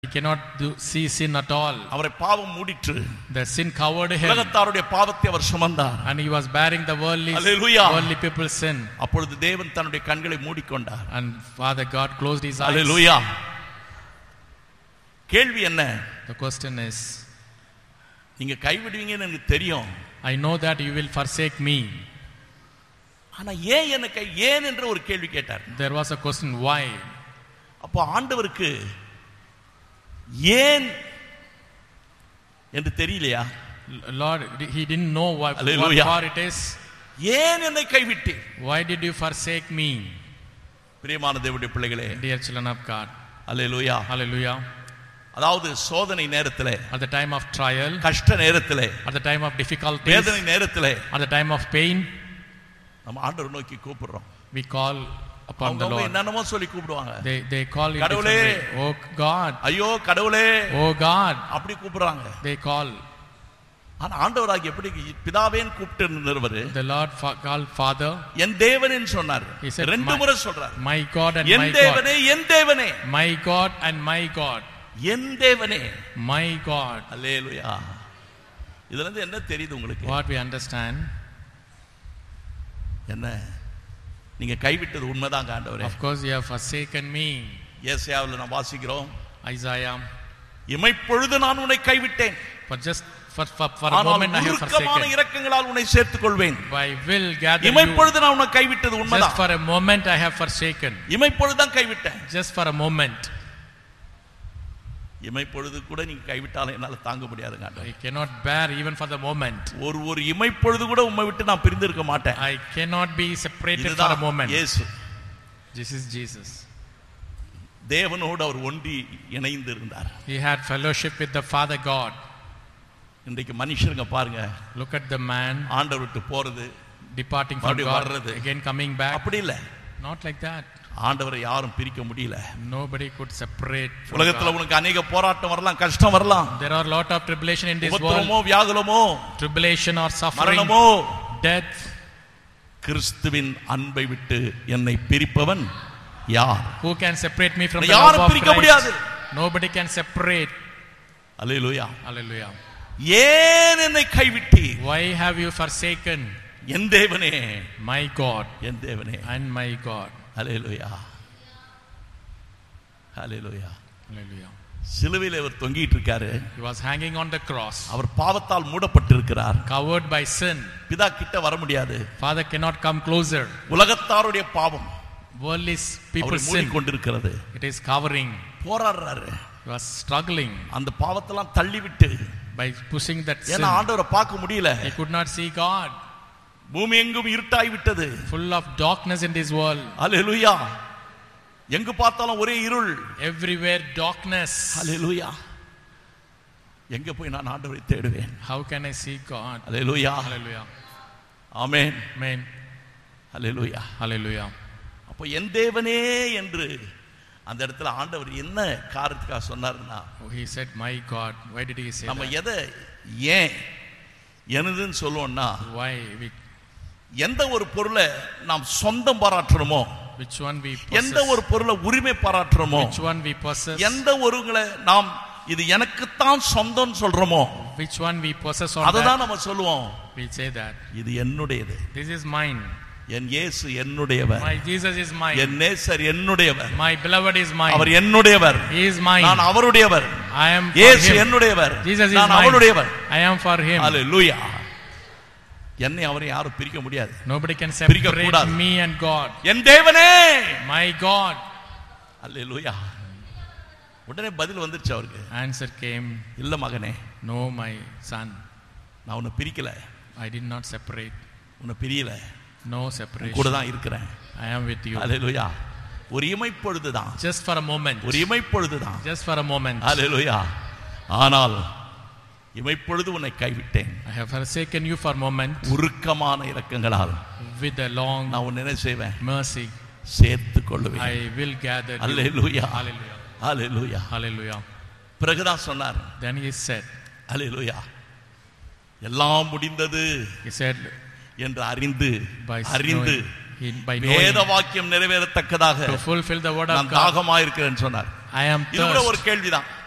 He cannot do, see sin at all. அவரை பாவம் மூடிற்று The sin covered him, உலகத்தாருடைய பாவத்தை அவர் சுமந்தார் and he was bearing the worldly, Hallelujah. worldly people's sin. அப்பொழுது தேவன் தன்னுடைய கண்களை மூடிக்கொண்டார் And Father God closed his eyes. அல்லேலூயா கேள்வி என்ன The question is, நீங்க கைவிடுவீங்கன்னு எனக்கு தெரியும் I know that you will forsake me. ஆனா ஏன் என்ன கை ஏன் என்ற ஒரு கேள்வி கேட்டார் There was a question, why? அப்போ ஆண்டவருக்கு ஏன் என்று தெரியலையா L- Lord, he didn't know what, what Hallelujah. for it is. ஏன் என்னை கைவிட்டீர் Why did you forsake me, பிரியமான தேவனுடைய பிள்ளைகளே dear children of God? Hallelujah Hallelujah. அதாவது சோதனை நேரத்திலே At the time of trial, கஷ்ட நேரத்திலே at the time of difficulties, வேதனை நேரத்திலே at the time of pain, நம்ம ஆண்டவர் நோக்கி கூப்பிடுறோம் we call upon அவங்க the அவங்க Lord. என்னென்னமோ சொல்லி கூப்பிடுவாங்க They, they call it கடவுளே. different way. Oh God, ஐயோ கடவுளே oh God, அப்படி கூப்பிடுறாங்க they call. ஆனா ஆண்டவராகி எப்படி பிதாவேன்னு கூப்பிட்டு இருந்தவர் The Lord fa- called Father, என் தேவனேன்னு சொன்னார் He said, ரெண்டு "My- முறை சொல்றார் my God and N my God. தேவனே என் தேவனே My God and my God. என் தேவனே My God. அல்லேலூயா இதுல இருந்து என்ன தெரியுது உங்களுக்கு What we understand, என்ன நீங்க கைவிட்டது உண்மைதான் ஆண்டவரே of course, you have forsaken me. ஏசாயாவில் நாம் வாசிக்கிறோம் Isaiah. இமைப்பொழுது நான் உன்னை கைவிட்டேன் For just for, for, for a ஆனால் moment I have உருக்கமான forsaken. இரக்கங்களால் உன்னை சேர்த்துக் கொள்வேன் I will gather you. இமைப்பொழுது நான் உன்னை கைவிட்டது Just உண்மைதான் for a moment I have forsaken. இமைப்பொழுது தான் கைவிட்டேன் Just for a moment. இமைப்பொழுது கூட நீங்க கைவிட்டாலும் என்னால தாங்க முடியாதுங்க ஆண்டவரே. I cannot bear even for the moment. ஒரு ஒரு இமைப்பொழுது கூட உண்மை விட்டு நான் பிரிந்திருக்க மாட்டேன் I cannot be separated for a இதுதான் moment. இயேசு This is Jesus. தேவனோடு அவர் ஒன்றி இணைந்து இருந்தார் He had fellowship with the Father God. இன்றைக்கு மனுஷருங்க பாருங்க Look at the man ஆண்டவர் விட்டு போறது departing from மறுபடியும் God, வர்றது. again coming back. அப்படி இல்ல Not like that. ஆண்டவரை யாரும் பிரிக்க முடியல Nobody could separate. From உலகத்துல God. உனக்கு அநேக போராட்டம் வரலாம் கஷ்டம் வரலாம் There are a lot of tribulation in this world. உபத்திரமோ வியாகுலமோ Tribulation or suffering, மரணமோ death. கிறிஸ்துவின் அன்பை விட்டு என்னை பிரிப்பவன் யார் Who can separate me from the யாரும் love of பிரிக்க முடியாது. Christ? Nobody can separate. Hallelujah Hallelujah. ஏன் என்னை கைவிட்டீர் Why have you forsaken என் தேவனே my God என் தேவனே and my God? Hallelujah hallelujah Hallelujah. சிலுவையில் அவர் தொங்கிட்டு இருக்காரு He was hanging on the cross, our பாவத்தால் மூடப்பட்டிருக்கிறார் covered by sin. பிதா கிட்ட வர முடியாது Father cannot come closer. உலகத்தாருடைய பாவம் Worldly s- அவரை people's sin, மூடிக்கொண்டிருக்கிறது it is covering. போராடுறாரு He was struggling அந்த பாவத்தெல்லாம் தள்ளிவிட்டு by pushing that sin. ஏன்னா ஆண்டவரை பார்க்க முடியல He could not see God. பூமி எங்கும் இருட்டாய் விட்டது Full of darkness in this world. அல்லேலூயா எங்கு பார்த்தாலும் ஒரே இருள் Everywhere darkness. அல்லேலூயா எங்க போய் நான் ஆண்டவரை தேடுவேன் How can I see God? Hallelujah Hallelujah. Amen Amen. Hallelujah Hallelujah. அப்போ என் தேவனே என்று அந்த இடத்துல ஆண்டவர் என்ன காரணத்துக்காக சொன்னாருன்னா Oh, he said, My God. Why did he say நம்ம that? எதை ஏன் எனதுன்னு சொல்லுவோம்னா Why? We, எந்த ஒரு பொருளை நாம் சொந்தம் பாராட்டுறோமோ which one we எந்த possess? ஒரு பொருளை உரிமை பாராட்டுறோமோ Which one we possess? எந்த ஒருங்களை நாம் இது எனக்குத்தான் சொந்தம் சொல்றோமோ Which one we possess on அதை that? தான் நம்ம சொல்லுவோம் We say that. இது என்னுடையது This is mine. என் இயேசு என்னுடையவர் My Jesus is mine. என் நேசர் என்னுடையவர் My beloved is mine. Our என்னுடையவர் He is mine. நான் அவருடையவர் I am for இயேசு him. என்னுடையவர் Jesus is நான் mine. அவருடையவர் I am for him. அல்லேலூயா என்னை அவரை யாரும் பிரிக்க முடியாது Nobody can பிரிக்க separate கூடாது. me and God. என் தேவனே My God. அல்லேலூயா உடனே பதில் வந்துருச்சு அவருக்கு Answer came, இல்ல மகனே No, my son. நான் உன்னை பிரிக்கல I did not separate. உன்னை பிரியல No உன் கூட separation. தான் இருக்கிறேன் I am with you. அல்லேலூயா ஒரு இமைப்பொழுதுதான் Just for a moment. ஒரு இமைப்பொழுதுதான் Just for a moment. அல்லேலூயா ஆனால் இமைப்பொழுது உன்னை கைவிட்டேன் I have forsaken you for a moment உருக்கமான இரக்கங்களால் with a long நான் உன்னை என்ன செய்வேன் mercy. சேர்த்து கொள்ளுவேன் I will gather you. Hallelujah Hallelujah. Hallelujah Hallelujah. பிறகுதான் சொன்னார் Then he said, அல்லேலூயா எல்லாம் முடிந்தது he said, என்று அறிந்து by அறிந்து knowing, he, by வேத knowing வாக்கியம் நிறைவேறத்தக்கதாக to fulfill the word of நான் God, தாகமாயிருக்கிறேன்னு சொன்னார் I am இது கூட ஒரு thirst. கேள்விதான்